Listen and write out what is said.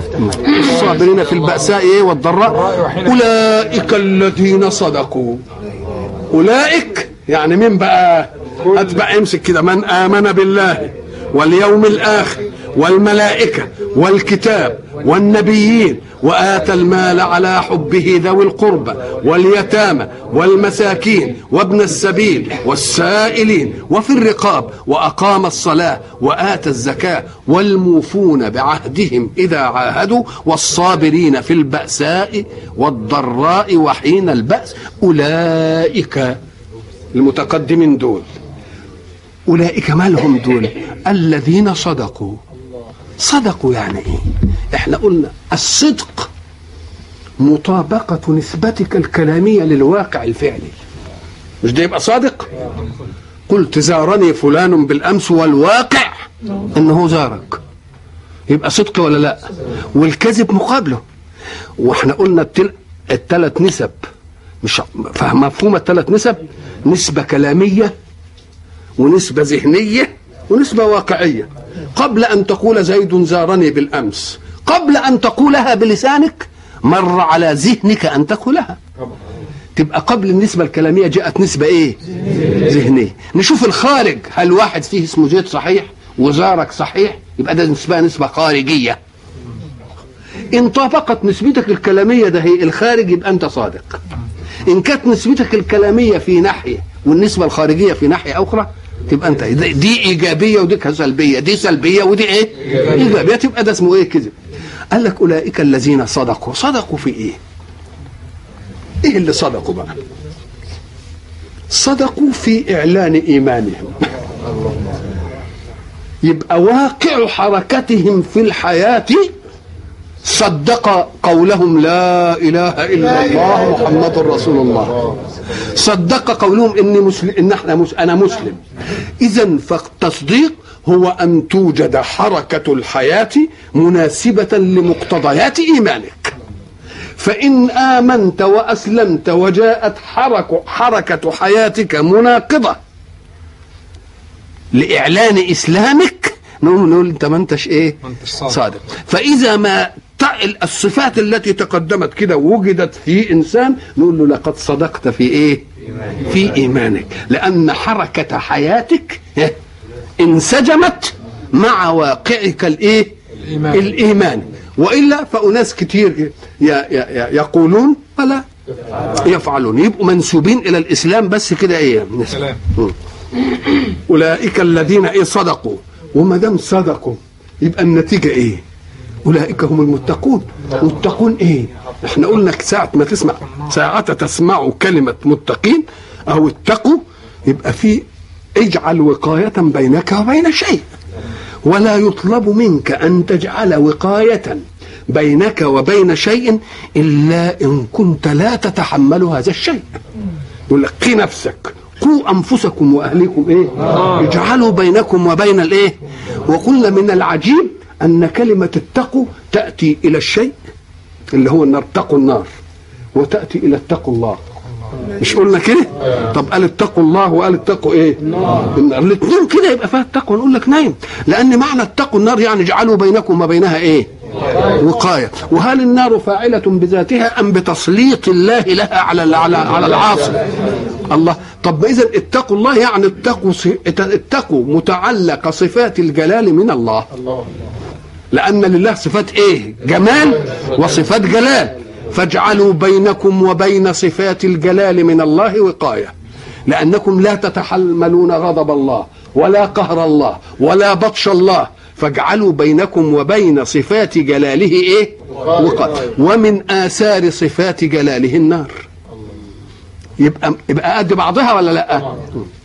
الصابرين في البأساء إيه والضراء أولئك الذين صدقوا أولئك يعني مين بقى أتبع امسك كده من آمن بالله واليوم الآخر والملائكة والكتاب والنبيين وآتى المال على حبه ذوي القربى واليتامى والمساكين وابن السبيل والسائلين وفي الرقاب وأقام الصلاة وآتى الزكاة والموفون بعهدهم إذا عاهدوا والصابرين في البأساء والضراء وحين البأس أولئك المتقدمين دول أولئك ما لهم دول الذين صدقوا صدقوا يعني ايه احنا قلنا الصدق مطابقة نسبتك الكلامية للواقع الفعلي مش ده يبقى صادق قلت زارني فلان بالأمس والواقع انه زارك يبقى صدق ولا لا والكذب مقابله واحنا قلنا التل... الثلاث نسب مش فاهم مفهوم الثلاث نسب نسبة كلامية ونسبة ذهنية ونسبة واقعية قبل أن تقول زيد زارني بالأمس قبل أن تقولها بلسانك مر على ذهنك أن تقولها تبقى قبل النسبة الكلامية جاءت نسبة إيه ذهنية نشوف الخارج هل واحد فيه اسمه زيد صحيح وزارك صحيح يبقى ده نسبة نسبة خارجية إن طابقت نسبتك الكلامية ده هي الخارج يبقى أنت صادق إن كانت نسبتك الكلامية في ناحية والنسبة الخارجية في ناحية أخرى تبقى انت دي ايجابيه ودي سلبيه دي سلبيه ودي ايه ايجابيه تبقى ده اسمه ايه كذب قال لك اولئك الذين صدقوا صدقوا في ايه ايه اللي صدقوا بقى صدقوا في اعلان ايمانهم يبقى واقع حركتهم في الحياه صدق قولهم لا اله الا الله محمد رسول الله صدق قولهم اني مسلم ان احنا مس... انا مسلم اذا فالتصديق هو ان توجد حركه الحياه مناسبه لمقتضيات ايمانك فان امنت واسلمت وجاءت حركه حركه حياتك مناقضه لاعلان اسلامك نقول نقول انت ما انتش ايه صادق فاذا ما الصفات التي تقدمت كده وجدت في انسان نقول له لقد صدقت في ايه في ايمانك لان حركه حياتك انسجمت مع واقعك الايه الايمان, الإيمان. والا فاناس كتير يقولون ولا يفعلون يبقوا منسوبين الى الاسلام بس كده ايه سلام اولئك الذين ايه صدقوا وما دام صدقوا يبقى النتيجه ايه اولئك هم المتقون متقون ايه احنا قلنا ساعه ما تسمع ساعه تسمع كلمه متقين او اتقوا يبقى في اجعل وقايه بينك وبين شيء ولا يطلب منك ان تجعل وقايه بينك وبين شيء الا ان كنت لا تتحمل هذا الشيء يقول لك قي نفسك قوا انفسكم واهليكم ايه اجعلوا بينكم وبين الايه وقلنا من العجيب أن كلمة اتقوا تأتي إلى الشيء اللي هو النار اتقوا النار وتأتي إلى اتقوا الله مش قلنا كده طب قال اتقوا الله وقال اتقوا ايه النار الاثنين كده يبقى فيها التقوى نقول لك نايم لان معنى اتقوا النار يعني اجعلوا بينكم وبينها ايه وقايه وهل النار فاعله بذاتها ام بتسليط الله لها على على على العاصي الله طب اذا اتقوا الله يعني اتقوا اتقوا متعلق صفات الجلال من الله لأن لله صفات إيه؟ جمال وصفات جلال فاجعلوا بينكم وبين صفات الجلال من الله وقاية لأنكم لا تتحملون غضب الله ولا قهر الله ولا بطش الله فاجعلوا بينكم وبين صفات جلاله ايه وقاية ومن آثار صفات جلاله النار يبقى يبقى قد بعضها ولا لا